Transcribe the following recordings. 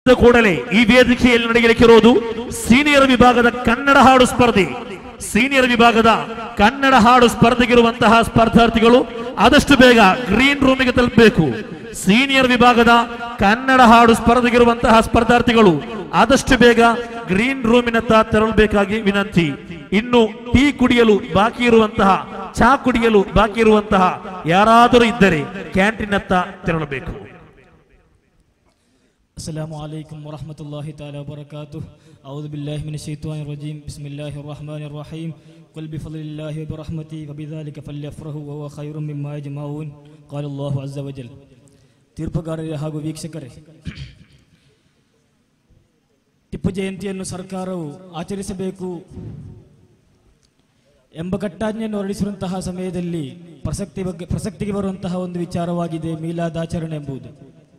ಇದ್ದ ಕೂಡಲೇ ಈ ವೇದಿಕೆಯಲ್ಲಿ ನಡೆಯಲಿಕ್ಕಿರೋದು ಸೀನಿಯರ್ ವಿಭಾಗದ ಕನ್ನಡ ಹಾಡು ಸ್ಪರ್ಧೆ ಸೀನಿಯರ್ ವಿಭಾಗದ ಕನ್ನಡ ಹಾಡು ಸ್ಪರ್ಧೆಗಿರುವಂತಹ ಸ್ಪರ್ಧಾರ್ಥಿಗಳು ಆದಷ್ಟು ಬೇಗ ಗ್ರೀನ್ ರೂಮಿಗೆ ತಲುಪಬೇಕು ಸೀನಿಯರ್ ವಿಭಾಗದ ಕನ್ನಡ ಹಾಡು ಸ್ಪರ್ಧೆಗಿರುವಂತಹ ಸ್ಪರ್ಧಾರ್ಥಿಗಳು ಆದಷ್ಟು ಬೇಗ ಗ್ರೀನ್ ರೂಮಿನತ್ತ ತೆರಳಬೇಕಾಗಿ ವಿನಂತಿ ಇನ್ನು ಟೀ ಕುಡಿಯಲು ಬಾಕಿ ಇರುವಂತಹ ಚಹಾ ಕುಡಿಯಲು ಬಾಕಿ ಇರುವಂತಹ ಯಾರಾದರೂ ಇದ್ದರೆ ಕ್ಯಾಂಟೀನತ್ತ ತೆರಳಬೇಕು السلام عليكم ورحمة الله تعالى وبركاته أعوذ بالله من الشيطان الرجيم بسم الله الرحمن الرحيم قل بفضل الله وبرحمته وبذلك فليفرحوا وهو خير مما يجمعون قال الله عز وجل ತೀರ್ಪುಗಾರರೇ ಹಾಗೂ ವೀಕ್ಷಕರೇ ಟಿಪ್ಪು ಜಯಂತಿಯನ್ನು ಸರ್ಕಾರವು ಆಚರಿಸಬೇಕು ಎಂಬ ಕಟ್ಟಾಜ್ಞೆಯನ್ನು ಹೊರಡಿಸಿರುವಂತಹ ಸಮಯದಲ್ಲಿ ಪ್ರಸಕ್ತಿ ಬಗ್ಗೆ ಪ್ರಸಕ್ತಿಗೆ ಬರುವಂತಹ ಒಂದು ವಿಚಾರವಾಗಿದೆ ಮೀಲಾದಾಚರಣೆ ಎಂಬುದು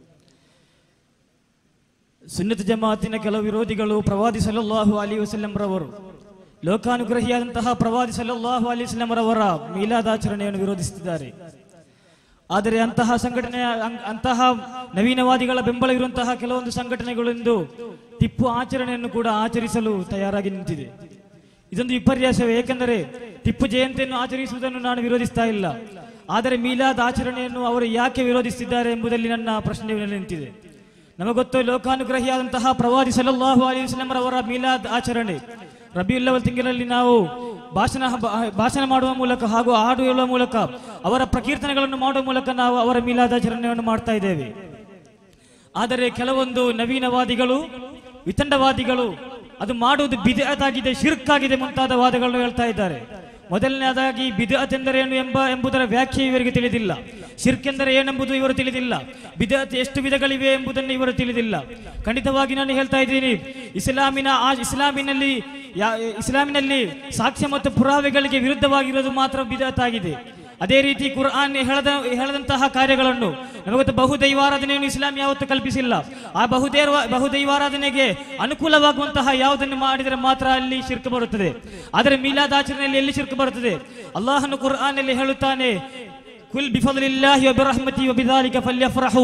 ಸುನ್ನತ ಜಮಾತಿನ ಕೆಲವು ವಿರೋಧಿಗಳು ಪ್ರವಾದಿ ಸಲ್ಲಲ್ಲಾಹು ಅಲಿ ವಸಲ್ಲಂ ರವರು ಲೋಕಾನುಗ್ರಹಿಯಾದಂತಹ ಪ್ರವಾದಿ ಸಲ್ಲಲ್ಲಾಹು ಅಲಿ ವಸಲ್ಲಂ ರವರ ಮೀಲಾದಾಚರಣೆಯನ್ನು ವಿರೋಧಿಸುತ್ತಿದ್ದಾರೆ ಆದರೆ ಅಂತಹ ಸಂಘಟನೆಯ ಅಂ- ಅಂತಹ ನವೀನವಾದಿಗಳ ಬೆಂಬಲ ಇರುವಂತಹ ಕೆಲವೊಂದು ಸಂಘಟನೆಗಳಿಂದು ಟಿಪ್ಪು ಆಚರಣೆಯನ್ನು ಕೂಡ ಆಚರಿಸಲು ತಯಾರಾಗಿ ನಿಂತಿದೆ ಇದೊಂದು ವಿಪರ್ಯಾಸವೇ ಏಕೆಂದರೆ ಟಿಪ್ಪು ಜಯಂತಿಯನ್ನು ಆಚರಿಸುವುದನ್ನು ನಾನು ವಿರೋಧಿಸ್ತಾ ಇಲ್ಲ ಆದರೆ ಮೀಲಾದ್ ಆಚರಣೆಯನ್ನು ಅವರು ಯಾಕೆ ವಿರೋಧಿಸುತ್ತಿದ್ದಾರೆ ಎಂಬುದರಲ್ಲಿ ನನ್ನ ಪ್ರಶ್ನೆ ನಿಂತಿದೆ ನಮಗೊತ್ತು ಲೋಕಾನುಗ್ರಹಿಯಾದಂತಹ ಪ್ರವಾದಿ ಸಲ್ಲಲ್ಲಾಹು ಅಲಿ ವಸಲ್ಲಂ ರವರ ಮೀಲಾದ್ ಆಚರಣೆ ರಬಿಯುಲ್ಲವಲ್ ತಿಂಗಳಲ್ಲಿ ನಾವು ಭಾಷಣ ಬ- ಭಾಷಣ ಮಾಡುವ ಮೂಲಕ ಹಾಗೂ ಹಾಡು ಹೇಳುವ ಮೂಲಕ ಅವರ ಪ್ರಕೀರ್ತನೆಗಳನ್ನು ಮಾಡುವ ಮೂಲಕ ನಾವು ಅವರ ಮೀಲಾದಾಚರಣೆಯನ್ನು ಮಾಡ್ತಾ ಇದ್ದೇವೆ ಆದರೆ ಕೆಲವೊಂದು ನವೀನವಾದಿಗಳು ವಿತಂಡವಾದಿಗಳು ಅದು ಮಾಡುವುದು ಬಿದಅತ್ ಆಗಿದೆ ಶಿರ್ಕಾಗಿದೆ ಮುಂತಾದ ವಾದಗಳನ್ನು ಹೇಳ್ತಾ ಇದ್ದಾರೆ ಮೊದಲನೇದಾಗಿ ಬಿದಅತ್ ಎಂದರೇನು ಎಂಬ ಎಂಬುದರ ವ್ಯಾಖ್ಯೆ ಇವರಿಗೆ ತಿಳಿದಿಲ್ಲ ಶಿರ್ಕ್ ಎಂದರೆ ಏನೆಂಬುದು ಇವರು ತಿಳಿದಿಲ್ಲ ಬಿದಅತ್ ಎಷ್ಟು ವಿಧಗಳಿವೆ ಎಂಬುದನ್ನು ಇವರು ತಿಳಿದಿಲ್ಲ ಖಂಡಿತವಾಗಿ ನಾನು ಹೇಳ್ತಾ ಇದ್ದೀನಿ ಇಸ್ಲಾಮಿನ ಆ ಇಸ್ಲಾಮಿನಲ್ಲಿ ಯಾ- ಇಸ್ಲಾಮಿನಲ್ಲಿ ಸಾಕ್ಷ್ಯ ಮತ್ತು ಪುರಾವೆಗಳಿಗೆ ವಿರುದ್ಧವಾಗಿರೋದು ಮಾತ್ರ ಬಿದಅತ್ ಆಗಿದೆ ಅದೇ ರೀತಿ ಕುರ್ಆನ್ ಹೇಳದ ಹೇಳದಂತಹ ಕಾರ್ಯಗಳನ್ನು ನಮಗೊತ್ತು ಬಹುದೈವಾರಾಧನೆಯನ್ನು ಇಸ್ಲಾಂ ಯಾವತ್ತೂ ಕಲ್ಪಿಸಿಲ್ಲ ಆ ಬಹುದೇವ ಬಹುದೈವಾರಾಧನೆಗೆ ಅನುಕೂಲವಾಗುವಂತಹ ಯಾವುದನ್ನು ಮಾಡಿದರೆ ಮಾತ್ರ ಅಲ್ಲಿ ಶಿರ್ಕ ಬರುತ್ತದೆ ಆದರೆ ಮೀಲಾದ್ ಆಚರಣೆಯಲ್ಲಿ ಎಲ್ಲಿ ಶಿರ್ಕ ಬರುತ್ತದೆ ಅಲ್ಲಾಹನು ಕುರ್ಆನ್ನಲ್ಲಿ ಹೇಳುತ್ತಾನೆ ಕುಲ್ ಬಿಫಲಿಲ್ಲಾಹಿ ವಬಿರಹ್ಮತಿ ವಬಿದಾಲಿಕ ಫಲ್ಯಫ್ರಹು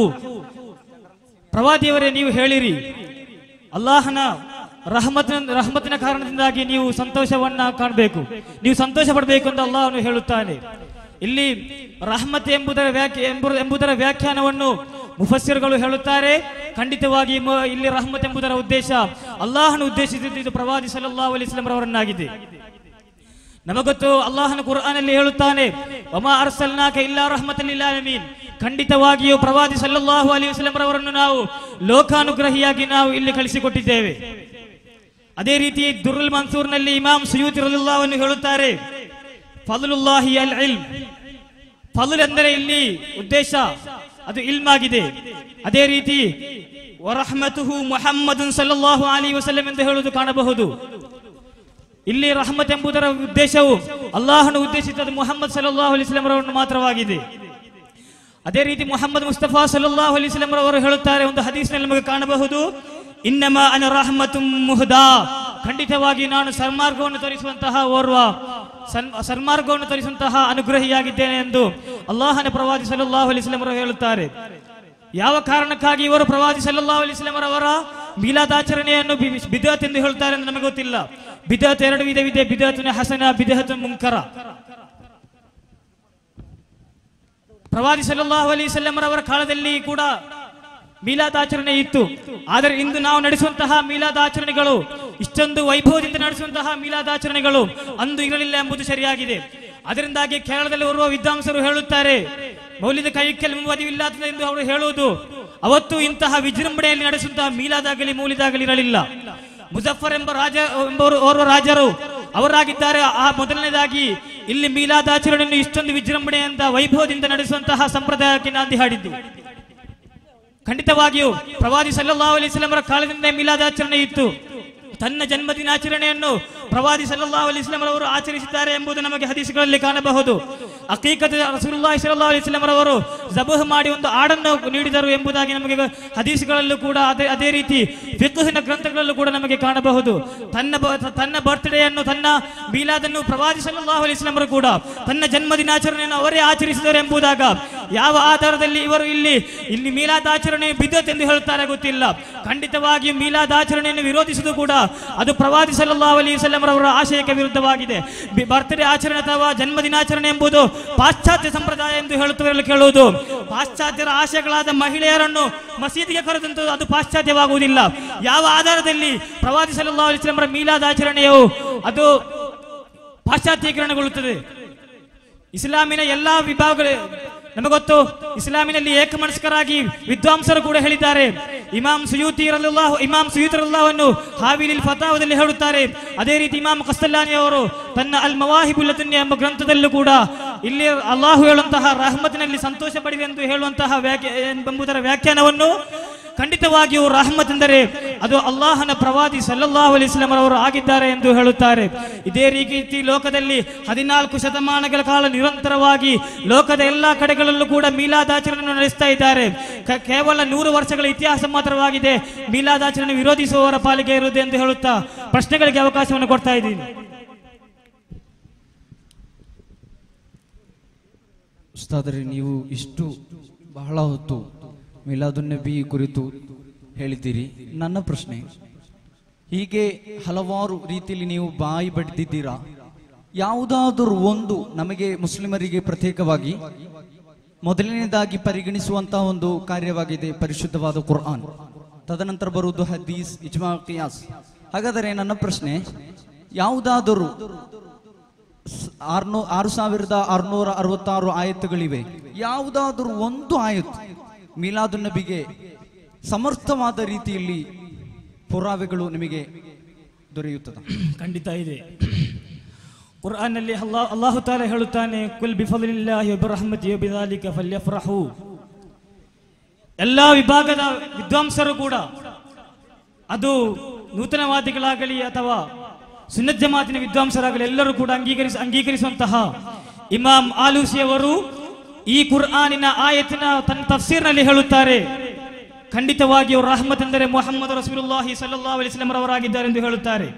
ಪ್ರವಾದಿಯವರೇ ನೀವು ಹೇಳಿರಿ ಅಲ್ಲಾಹನ ರಹಮತಿನ ರಹಮತಿನ ಕಾರಣದಿಂದಾಗಿ ನೀವು ಸಂತೋಷವನ್ನ ಕಾಣಬೇಕು ನೀವು ಸಂತೋಷ ಪಡಬೇಕು ಅಂತ ಅಲ್ಲಾಹನು ಹೇಳುತ್ತಾನೆ ಇಲ್ಲಿ ರಹಮತ್ ಎಂಬುದರ ವ್ಯಾಖ್ಯ ಎಂಬು- ಎಂಬುದರ ವ್ಯಾಖ್ಯಾನವನ್ನು ಮುಫಸ್ಸಿರ್ಗಳು ಹೇಳುತ್ತಾರೆ ಖಂಡಿತವಾಗಿ ಮ- ಇಲ್ಲಿ ರಹಮತ್ ಎಂಬುದರ ಉದ್ದೇಶ ಅಲ್ಲಾಹನು ಉದ್ದೇಶಿಸಿದ್ದು ಇದು ಪ್ರವಾದಿ ಸಲ್ಲಲ್ಲಾಹು ಅಲೈಹಿ ವಸಲ್ಲಂ ರವರನ್ನಾಗಿದೆ ನಮಗೊತ್ತು ಅಲ್ಲಾಹನ ಕುರ್ಆನಲ್ಲಿ ಹೇಳುತ್ತಾನೆ ಒಮಾ ಅರ್ಸಲ್ನಾಕ ಇಲ್ಲ ರಹಮತಲ್ ಆಲಮೀನ್ ಖಂಡಿತವಾಗಿಯೂ ಪ್ರವಾದಿ ಸಲ್ಲಲ್ಲಾಹು ಅಲೈಹಿ ವಸಲ್ಲಂ ರವರನ್ನು ನಾವು ಲೋಕಾನುಗ್ರಹಿಯಾಗಿ ನಾವು ಇಲ್ಲಿ ಕಳಿಸಿಕೊಟ್ಟಿದ್ದೇವೆ ಅದೇ ರೀತಿ ದುರುಲ್ ಮನ್ಸೂರ್ನಲ್ಲಿ ಇಮಾಮ್ ಸುಯೂತಿ ರಲಿಲ್ಲಾಹವನ್ನು ಹೇಳುತ್ತಾರೆ ಫಲುಲ್ಲಾಹಿ ಅಲ್ ಇಲ್ಮ್ ಫಲುಲ್ ಎಂದರೆ ಇಲ್ಲಿ ಉದ್ದೇಶ ಅದು ಇಲ್ಮ್ ಆಗಿದೆ ಅದೇ ರೀತಿ ವರಹಮತುಹು ಮುಹಮ್ಮದ್ ಸಲ್ಲಲ್ಲಾಹು ಅಲಿ ವಸಲ್ಲಂ ಎಂದು ಹೇಳುವುದು ಕಾಣಬಹುದು ಇಲ್ಲಿ ರಹಮತ್ ಎಂಬುದರ ಉದ್ದೇಶವು ಅಲ್ಲಾಹನು ಉದ್ದೇಶಿಸಿದ ಮುಹಮ್ಮದ್ ಸಲ್ಲಲ್ಲಾಹು ಅಲೈಹಿ ವಸಲ್ಲಂ ರವರನ್ನು ಮಾತ್ರವಾಗಿದೆ ಅದೇ ರೀತಿ ಮುಹಮ್ಮದ್ ಮುಸ್ತಫಾ ಸಲ್ಲಲ್ಲಾಹು ಅಲೈಹಿ ವಸಲ್ಲಂ ರವರು ಹೇಳುತ್ತಾರೆ ಒಂದು ಹದೀಸ್ನಲ್ಲಿ ನಮಗೆ ಕಾಣಬಹುದು ಇನ್ನಮ ಅನ ರಹಮತು ಮುಹದಾ ಖಂಡಿತವಾಗಿ ನಾನು ಸನ್ಮಾರ್ಗವನ್ನು ತೋರಿಸುವಂತಹ ಓರ್ವ ಸನ್ ಸನ್ಮಾರ್ಗವನ್ನು ತೋರಿಸುವಂತಹ ಅನುಗ್ರಹಿಯಾಗಿದ್ದೇನೆ ಎಂದು ಅಲ್ಲಾಹನ ಪ್ರವಾದಿ ಸಲ್ಲಲ್ಲಾಹು ಅಲೈಹಿ ವಸಲ್ಲಂ ರವರು ಹೇಳುತ್ತಾರೆ ಯಾವ ಕಾರಣಕ್ಕಾಗಿ ಇವರು ಪ್ರವಾದಿ ಸಲ್ಲಲ್ಲಾಹು ಅಲೈಹಿ ವಸಲ್ಲಂ ರವರ ಮೀಲಾದಾಚರಣೆಯನ್ನು ಬಿ- ಬಿದಅತ್ ಎಂದು ಹೇಳ್ತಾರೆ ಎಂದು ನಮಗೆ ಗೊತ್ತಿಲ್ಲ ಬಿದಅತ್ ಎರಡು ವಿಧವಿದೆ ಬಿದಅತುನ ಹಸನ ಬಿದಅತು ಮುಂಕರ ಪ್ರವಾದಿ ಸಲ್ಲಲ್ಲಾಹು ಅಲೈಹಿ ವಸಲ್ಲಂ ರವರ ಕಾಲದಲ್ಲಿ ಕೂಡ ಮೀಲಾದ್ ಆಚರಣೆ ಇತ್ತು ಆದರೆ ಇಂದು ನಾವು ನಡೆಸುವಂತಹ ಮೀಲಾದ್ ಆಚರಣೆಗಳು ಇಷ್ಟೊಂದು ವೈಭವದಿಂದ ನಡೆಸುವಂತಹ ಮೀಲಾದ್ ಆಚರಣೆಗಳು ಅಂದು ಇರಲಿಲ್ಲ ಎಂಬುದು ಸರಿಯಾಗಿದೆ ಅದರಿಂದಾಗಿ ಕೇರಳದಲ್ಲಿ ಬರುವ ವಿದ್ವಾಂಸರು ಹೇಳುತ್ತಾರೆ ಮೌಲ್ಯದ ಕೈಕೆಲ್ ಮದುವಿಲ್ಲ ಎಂದು ಅವರು ಹೇಳುವುದು ಅವತ್ತು ಇಂತಹ ವಿಜೃಂಭಣೆಯಲ್ಲಿ ನಡೆಸುವಂತಹ ಮೀಲಾದಾಗಲಿ ಮೌಲಿದಾಗಲಿ ಇರಲಿಲ್ಲ ಮುಜಫರ್ ಎಂಬ ರಾಜ ಎಂಬವರು ಓರ್ವ ರಾಜರು ಅವರಾಗಿದ್ದಾರೆ ಆ ಮೊದಲನೇದಾಗಿ ಇಲ್ಲಿ ಮೀಲಾದಾಚರಣೆಯನ್ನು ಇಷ್ಟೊಂದು ವಿಜೃಂಭಣೆಯಿಂದ ವೈಭವದಿಂದ ನಡೆಸುವಂತಹ ಸಂಪ್ರದಾಯಕ್ಕೆ ನಾಂದಿ ಹಾಡಿದ್ದು ಖಂಡಿತವಾಗಿಯೂ ಪ್ರವಾದಿ ಸಲ್ಲಲ್ಲಾಹು ಅಲೈಹಿ ವಸಲ್ಲಮರ ಕಾಲದಿಂದ ಮೀಲಾದಾಚರಣೆ ಇತ್ತು ತನ್ನ ಜನ್ಮದಿನಾಚರಣೆಯನ್ನು ಪ್ರವಾದಿ ಸಲ್ಲಲ್ಲಾಹು ಅಲೈಹಿ ವಸಲ್ಲಂ ಅವರು ಆಚರಿಸಿದ್ದಾರೆ ಎಂಬುದು ನಮಗೆ ಹದೀಸ್ಗಳಲ್ಲಿ ಕಾಣಬಹುದು ಅಕೀಕತ್ ರಸೂಲುಲ್ಲಾಹಿ ಸಲ್ಲಲ್ಲಾಹು ಅಲೈಹಿ ವಸಲ್ಲಂ ಅವರು ಜಬಹ್ ಮಾಡಿ ಒಂದು ಆಡನ್ನು ನೀಡಿದರು ಎಂಬುದಾಗಿ ನಮಗೆ ಹದೀಸ್ಗಳಲ್ಲೂ ಕೂಡ ಅದೇ ಅದೇ ರೀತಿ ಫಿಕ್ಹಿನ ಗ್ರಂಥಗಳಲ್ಲೂ ಕೂಡ ನಮಗೆ ಕಾಣಬಹುದು ತನ್ನ ಬ- ತನ್ನ ಬರ್ತ್ಡೇಯನ್ನು ತನ್ನ ಮೀಲಾದನ್ನು ಪ್ರವಾದಿ ಸಲ್ಲಲ್ಲಾಹು ಅಲೈಹಿ ವಸಲ್ಲಂ ಅವರು ಕೂಡ ತನ್ನ ಜನ್ಮ ದಿನಾಚರಣೆಯನ್ನು ಅವರೇ ಆಚರಿಸಿದರು ಎಂಬುದಾಗ ಯಾವ ಆಧಾರದಲ್ಲಿ ಇವರು ಇಲ್ಲಿ ಇಲ್ಲಿ ಮೀಲಾದಾಚರಣೆ ಬಿದ್ದತ್ ಎಂದು ಹೇಳುತ್ತಾರೆ ಗೊತ್ತಿಲ್ಲ ಖಂಡಿತವಾಗಿಯೂ ಮೀಲಾದಾಚರಣೆಯನ್ನು ವಿರೋಧಿಸುವುದು ಕೂಡ ಅದು ಪ್ರವಾದಿ ಸಲ್ಲಲ್ಲಾಹು ಅಲೈಹಿ ವಸಲ್ಲಂ ಅವರ ಆಶಯಕ್ಕೆ ವಿರುದ್ಧವಾಗಿದೆ ಬರ್ತ್ಡೇ ಆಚರಣೆ ಅಥವಾ ಜನ್ಮದಿನಾಚರಣೆ ಎಂಬುದು ಪಾಶ್ಚಾತ್ಯ ಸಂಪ್ರದಾಯ ಎಂದು ಹೇಳುತ್ತವರೆಲ್ಲ ಕೇಳುವುದು ಪಾಶ್ಚಾತ್ಯರ ಆಶಯಗಳಾದ ಮಹಿಳೆಯರನ್ನು ಮಸೀದಿಗೆ ಕರೆದಂತದ್ದು ಅದು ಪಾಶ್ಚಾತ್ಯವಾಗುವುದಿಲ್ಲ ಯಾವ ಆಧಾರದಲ್ಲಿ ಪ್ರವಾದಿ ಸಲ್ಲಲ್ಲಾಹು ಅಲೈಹಿ ವಸಲ್ಲಂ ಅವರ ಮೀಲಾದಾಚರಣೆಯು ಅದು ಪಾಶ್ಚಾತ್ಯೀಕರಣಗೊಳ್ಳುತ್ತದೆ ಇಸ್ಲಾಮಿನ ಎಲ್ಲಾ ವಿಭಾಗಗಳು ನಮಗೊತ್ತು ಇಸ್ಲಾಮಿನಲ್ಲಿ ಏಕಮನಸ್ಕರಾಗಿ ವಿದ್ವಾಂಸರು ಕೂಡ ಹೇಳಿದ್ದಾರೆ ಇಮಾಮ್ ಸುಯೂತಿ ರಲ್ಲಾಹ್ ಇಮಾಮ್ ಸುಯೂತಿ ರಲ್ಲಾಹನ್ನು ಹಾವಿಲಿಲ್ ಫತಾವದಲ್ಲಿ ಹೇಳುತ್ತಾರೆ ಅದೇ ರೀತಿ ಇಮಾಮ್ ಕಸ್ತಲ್ಲಾನಿ ಅವರು ತನ್ನ ಅಲ್ ಮವಾಹಿಬುಲ್ ಲದುನ್ಯ ಎಂಬ ಗ್ರಂಥದಲ್ಲೂ ಕೂಡ ಇಲ್ಲಿ ಅಲ್ಲಾಹು ಹೇಳುವಂತಹ ರಹಮತಿನಲ್ಲಿ ಸಂತೋಷ ಪಡಿದೆ ಎಂದು ಹೇಳುವಂತಹ ವ್ಯಾಖ್ಯಾ ಎಂಬುದರ ವ್ಯಾಖ್ಯಾನವನ್ನು ಖಂಡಿತವಾಗಿಯೂ ರಹಮತ್ ಎಂದರೆ ಅದು ಅಲ್ಲಾಹನ ಪ್ರವಾದಿ ಸಲ್ಲಲ್ಲಾಹು ಅಲೈಹಿ ವಸಲ್ಲಂ ಅವರು ಆಗಿದ್ದಾರೆ ಎಂದು ಹೇಳುತ್ತಾರೆ ಇದೇ ರೀತಿ ಲೋಕದಲ್ಲಿ ಹದಿನಾಲ್ಕು ಶತಮಾನಗಳ ಕಾಲ ನಿರಂತರವಾಗಿ ಲೋಕದ ಎಲ್ಲಾ ಕಡೆಗಳಲ್ಲೂ ಕೂಡ ಮೀಲಾದಾಚರಣೆಯನ್ನು ನಡೆಸ್ತಾ ಇದ್ದಾರೆ ಕ- ಕೇವಲ ನೂರು ವರ್ಷಗಳ ಇತಿಹಾಸ ಮಾತ್ರವಾಗಿದೆ ಮೀಲಾದಾಚರಣೆ ವಿರೋಧಿಸುವವರ ಪಾಲಿಗೆ ಇರುವುದು ಎಂದು ಹೇಳುತ್ತಾ ಪ್ರಶ್ನೆಗಳಿಗೆ ಅವಕಾಶವನ್ನು ಕೊಡ್ತಾ ಇದ್ದೀನಿ ಉಸ್ತಾದರೆ ನೀವು ಇಷ್ಟು ಬಹಳ ಹೊತ್ತು ಮಿಲಾದುನ್ನಬಿ ಕುರಿತು ಹೇಳಿದ್ದೀರಿ ನನ್ನ ಪ್ರಶ್ನೆ ಹೀಗೆ ಹಲವಾರು ರೀತಿಯಲ್ಲಿ ನೀವು ಬಾಯಿ ಬಡಿದಿದ್ದೀರಾ ಯಾವುದಾದರೂ ಒಂದು ನಮಗೆ ಮುಸ್ಲಿಮರಿಗೆ ಪ್ರತ್ಯೇಕವಾಗಿ ಮೊದಲನೇದಾಗಿ ಪರಿಗಣಿಸುವಂತಹ ಒಂದು ಕಾರ್ಯವಾಗಿದೆ ಪರಿಶುದ್ಧವಾದ ಕುರ್ಆನ್ ತದನಂತರ ಬರುವುದು ಹದೀಸ್ ಇಜ್ಮಾ ಕಿಯಾಸ್ ಹಾಗಾದರೆ ನನ್ನ ಪ್ರಶ್ನೆ ಯಾವುದಾದರೂ ಸ್- ಆರ್ನೂ ಆರು ಸಾವಿರದ ಆರುನೂರ ಅರವತ್ತಾರು ಆಯತ್ತುಗಳಿವೆ ಯಾವುದಾದರೂ ಒಂದು ಆಯತ್ತು ಮೀಲಾದು ನಬಿಗೆ ಸಮರ್ಥವಾದ ರೀತಿಯಲ್ಲಿ ಪುರಾವೆಗಳು ನಿಮಗೆ ದೊರೆಯುತ್ತದೆ ಖಂಡಿತ ಇದೆ ಕುರ್ಆನ್ನಲ್ಲಿ ಅಲ್ಲಾ ಅಲ್ಲಾಹು ತಾಲ ಹೇಳುತ್ತಾನೆ ಕುಲ್ ಬಿಫಲಿಲ್ಲಾಹಿ ವಬಿರಹಮತಿ ವಬಿದಾಲಿಕ ಫಲ್ಯಫ್ರಹು ಎಲ್ಲಾ ವಿಭಾಗದ ವಿದ್ವಾಂಸರು ಕೂಡ ಅದು ನೂತನವಾದಿಗಳಾಗಲಿ ಅಥವಾ ಸುನ್ನತ್ ಜಮಾತಿನ ವಿದ್ವಾಂಸರಾಗಲಿ ಎಲ್ಲರೂ ಕೂಡ ಅಂಗೀಕರಿಸ ಅಂಗೀಕರಿಸುವಂತಹ ಇಮಾಮ್ ಆಲೂಸಿ ಅವರು ಈ ಕುರ್ಆನಿನ ಆಯತಿನ ತನ್ನ ತಫ್ಸೀರ್ನಲ್ಲಿ ಹೇಳುತ್ತಾರೆ ಖಂಡಿತವಾಗಿಯೂ ರಹಮತ್ ಎಂದರೆ ಮೊಹಮ್ಮದ್ ರಸೂಲುಲ್ಲಾಹಿ ಸಲ್ಲಲ್ಲಾಹು ಅಲೈಹಿ ವಸಲ್ಲಂ ಅವರಾಗಿದ್ದಾರೆ ಎಂದು ಹೇಳುತ್ತಾರೆ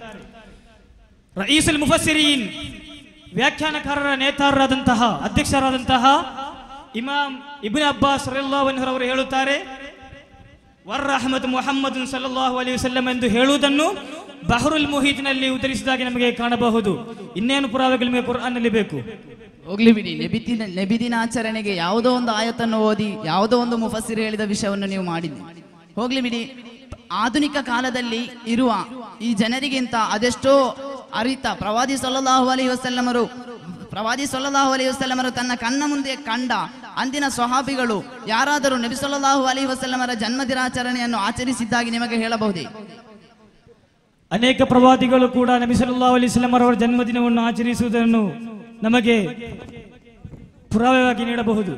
ರಯೀಸುಲ್ ಮುಫಸ್ಸಿರೀನ್ ವ್ಯಾಖ್ಯಾನಕಾರರ ನೇತಾರರಾದಂತಹ ಅಧ್ಯಕ್ಷರಾದಂತಹ ಇಮಾಮ್ ಇಬ್ನ್ ಅಬ್ಬಾಸ್ ರಲಿಯಲ್ಲಾಹು ಅನ್ಹು ಅವರು ಹೇಳುತ್ತಾರೆ ವರ್ ಅಹಮದ್ ಮುಹಮ್ಮದ್ ಸಲ್ಲಲ್ಲಾಹು ಅಲೈಹಿ ವಸಲ್ಲಂ ಎಂದು ಹೇಳುವುದನ್ನು ಬಹರುಲ್ ಮುಹೀದ್ನಲ್ಲಿ ಉತ್ತರಿಸಿದಾಗಿ ನಮಗೆ ಕಾಣಬಹುದು ಇನ್ನೇನು ಪುರಾವೆಗಳು ನಿಮಗೆ ಕುರ್ಆನ್ನಲ್ಲಿ ಬೇಕು ಹೋಗ್ಲಿ ಬಿಡಿ ನೆಬಿದಿನ ನೆಬಿದಿನಾಚರಣೆಗೆ ಯಾವುದೋ ಒಂದು ಆಯತನ್ನು ಓದಿ ಯಾವುದೋ ಒಂದು ಮುಫಸಿರ್ ಹೇಳಿದ ವಿಷಯವನ್ನು ನೀವು ಮಾಡಿದ್ರಿ ಹೋಗ್ಲಿ ಬಿಡಿ ಆಧುನಿಕ ಕಾಲದಲ್ಲಿ ಇರುವ ಈ ಜನರಿಗಿಂತ ಅದೆಷ್ಟೋ ಅರಿತ ಪ್ರವಾದಿ ಸಲ್ಲಲ್ಲಾಹು ಅಲೈಹಿ ವಸಲ್ಲಮರು ಪ್ರವಾದಿ ಸಲ್ಲಲ್ಲಾಹು ಅಲೈಹಿ ವಸಲ್ಲಮರು ತನ್ನ ಕಣ್ಣ ಮುಂದೆ ಕಂಡ ಅಂದಿನ ಸ್ವಹಾಬಿಗಳು ಯಾರಾದರೂ ನಬಿ ಸಲ್ಲಲ್ಲಾಹು ಅಲೈಹಿ ವಸಲ್ಲಮರ ಜನ್ಮದಿನಾಚರಣೆಯನ್ನು ಆಚರಿಸಿದ್ದಾಗಿ ನಿಮಗೆ ಹೇಳಬಹುದೇ ಅನೇಕ ಪ್ರವಾದಿಗಳು ಕೂಡ ನಬಿ ಸಲ್ಲಲ್ಲಾಹು ಅಲೈಹಿ ವಸಲ್ಲಂ ಅವರ ಜನ್ಮದಿನವನ್ನು ಆಚರಿಸುವುದನ್ನು ನಮಗೆ ಪುರಾವೆಯಾಗಿ ನೀಡಬಹುದು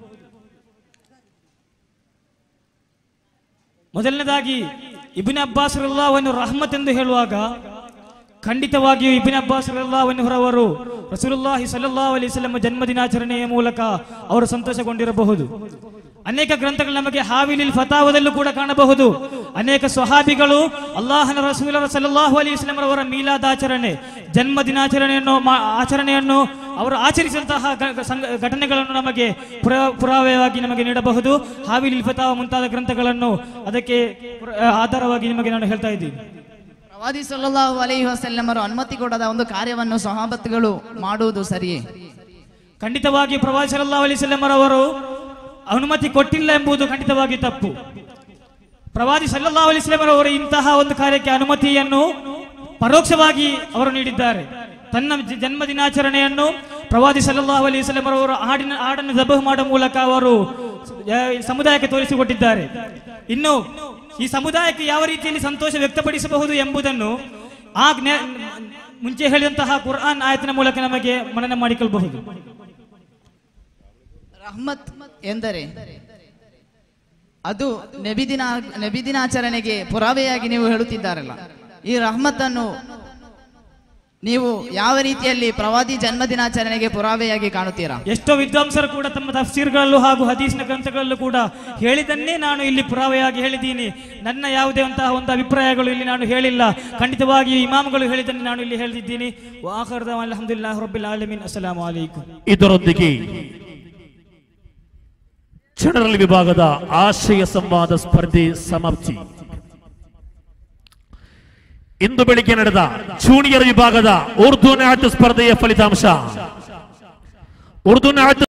ಮೊದಲನೇದಾಗಿ ಇಬ್ನ್ ಅಬ್ಬಾಸ್ ರಲ್ಲಾವನ್ನು ರಹಮತ್ ಎಂದು ಹೇಳುವಾಗ ಖಂಡಿತವಾಗಿಯೂ ಇಬ್ನ್ ಅಬ್ಬಾಸ್ ರಲ್ಲಾವನ್ನು ಹೊರವರು ರಸೂಲುಲ್ಲಾಹಿ ಸಲ್ಲಲ್ಲಾಹು ಅಲೈಹಿ ವಸಲ್ಲಂ ಜನ್ಮದಿನಾಚರಣೆಯ ಮೂಲಕ ಅವರು ಸಂತೋಷಗೊಂಡಿರಬಹುದು ಅನೇಕ ಗ್ರಂಥಗಳು ನಮಗೆ ಹಾವಿಲಿಲ್ ಫತಾವದಲ್ಲೂ ಕೂಡ ಕಾಣಬಹುದು ಅನೇಕ ಸ್ವಹಾಬಿಗಳು ಅಲ್ಲಾಹನ ರಸೂಲರ ಸಲ್ಲಲ್ಲಾಹು ಅಲೈಹಿ ವಸಲ್ಲಂ ಅವರ ಮೀಲಾದಾಚರಣೆ ಜನ್ಮ ದಿನಾಚರಣೆಯನ್ನು ಮಾ- ಆಚರಣೆಯನ್ನು ಅವರು ಆಚರಿಸಿದಂತಹ ಗ- ಸಂಗ- ಘಟನೆಗಳನ್ನು ನಮಗೆ ಪುರ- ಪುರಾವೆಯಾಗಿ ನಮಗೆ ನೀಡಬಹುದು ಹಾವಿಲಿಲ್ ಫತಾವ ಮುಂತಾದ ಗ್ರಂಥಗಳನ್ನು ಅದಕ್ಕೆ ಪುರ- ಆಧಾರವಾಗಿ ನಿಮಗೆ ನಾನು ಹೇಳ್ತಾ ಇದ್ದೀನಿ ಪ್ರವಾದಿ ಸಲ್ಲಲ್ಲಾಹು ಅಲೈಹಿ ವಸಲ್ಲಮರು ಅನುಮತಿ ಕೊಡದ ಒಂದು ಕಾರ್ಯವನ್ನು ಸಹಾಬತ್ಗಳು ಮಾಡುವುದು ಸರಿಯೇ ಖಂಡಿತವಾಗಿ ಪ್ರವಾದಿ ಸಲ್ಲಲ್ಲಾಹು ಅಲೈಹಿ ವಸಲ್ಲಂ ಅವರು ಅನುಮತಿ ಕೊಟ್ಟಿಲ್ಲ ಎಂಬುದು ಖಂಡಿತವಾಗಿ ತಪ್ಪು ಪ್ರವಾದಿ ಸಲ್ಲಲ್ಲಾಹು ಅಲೈಹಿ ವಸಲ್ಲಂ ಅವರು ಇಂತಹ ಒಂದು ಕಾರ್ಯಕ್ಕೆ ಅನುಮತಿಯನ್ನು ಪರೋಕ್ಷವಾಗಿ ಅವರು ನೀಡಿದ್ದಾರೆ ತನ್ನ ಜ- ಜನ್ಮ ದಿನಾಚರಣೆಯನ್ನು ಪ್ರವಾದಿ ಸಲ್ಲಲ್ಲಾಹು ಅಲೈಹಿ ವಸಲ್ಲಂ ಅವರು ಹಾಡಿನ ಹಾಡನ್ನು ದಬಹ ಮಾಡುವ ಮೂಲಕ ಅವರು ಆ, ಸಮುದಾಯಕ್ಕೆ ತೋರಿಸಿಕೊಟ್ಟಿದ್ದಾರೆ ಇನ್ನು ಈ ಸಮುದಾಯಕ್ಕೆ ಯಾವ ರೀತಿಯಲ್ಲಿ ಸಂತೋಷ ವ್ಯಕ್ತಪಡಿಸಬಹುದು ಎಂಬುದನ್ನು ಆ ಜ್ಞಾ- ಮುಂಚೆ ಹೇಳಿದಂತಹ ಕುರ್ಆನ್ ಆಯತಿನ ಮೂಲಕ ನಮಗೆ ಮನನ ಮಾಡಿಕೊಳ್ಳಬಹುದು ರಹಮತ್ ಎಂದರೆ ಅದು ನಬಿದಿನ ನಬಿದಿನಾಚರಣೆಗೆ ಪುರಾವೆಯಾಗಿ ನೀವು ಹೇಳುತ್ತಿದ್ದಾರಲ್ಲ ಈ ರಹಮತ್ತನ್ನು ನೀವು ಯಾವ ರೀತಿಯಲ್ಲಿ ಪ್ರವಾದಿ ಜನ್ಮದಿನಾಚರಣೆಗೆ ಪುರಾವೆಯಾಗಿ ಕಾಣುತ್ತೀರಾ ಎಷ್ಟೋ ವಿದ್ವಾಂಸರು ಕೂಡ ತಮ್ಮ ತಫ್ಸೀರ್ಗಳಲ್ಲೂ ಹಾಗೂ ಹದೀಸ್ನ ಗ್ರಂಥಗಳಲ್ಲೂ ಕೂಡ ಹೇಳಿದನ್ನೇ ನಾನು ಇಲ್ಲಿ ಪುರಾವೆಯಾಗಿ ಹೇಳಿದ್ದೀನಿ ನನ್ನ ಯಾವುದೇ ಅಂತಹ ಒಂದು ಅಭಿಪ್ರಾಯಗಳು ಇಲ್ಲಿ ನಾನು ಹೇಳಿಲ್ಲ ಖಂಡಿತವಾಗಿ ಇಮಾಮ್ಗಳು ಹೇಳಿದ್ದನ್ನು ನಾನು ಇಲ್ಲಿ ಹೇಳಿದ್ದೀನಿ ವಾಖರ್ದ ಅಲ್ಹಮ್ದುಲಿಲ್ಲಾಹಿ ರಬ್ಬಿಲ್ ಆಲಮೀನ್ ಅಸ್ಸಲಾಮು ಅಲೈಕುಂ ಇದರೊಂದಿಗೆ ಜನರಲ್ ವಿಭಾಗದ ಆಶಯ ಸಂವಾದ ಸ್ಪರ್ಧೆ ಸಮಾಪ್ತಿ ಇಂದು ಬೆಳಿಗ್ಗೆ ನಡೆದ ಜೂನಿಯರ್ ವಿಭಾಗದ ಉರ್ದು ನಾಟ್ಯ ಸ್ಪರ್ಧೆಯ ಫಲಿತಾಂಶ ಉರ್ದು ನಾಟ್ಯ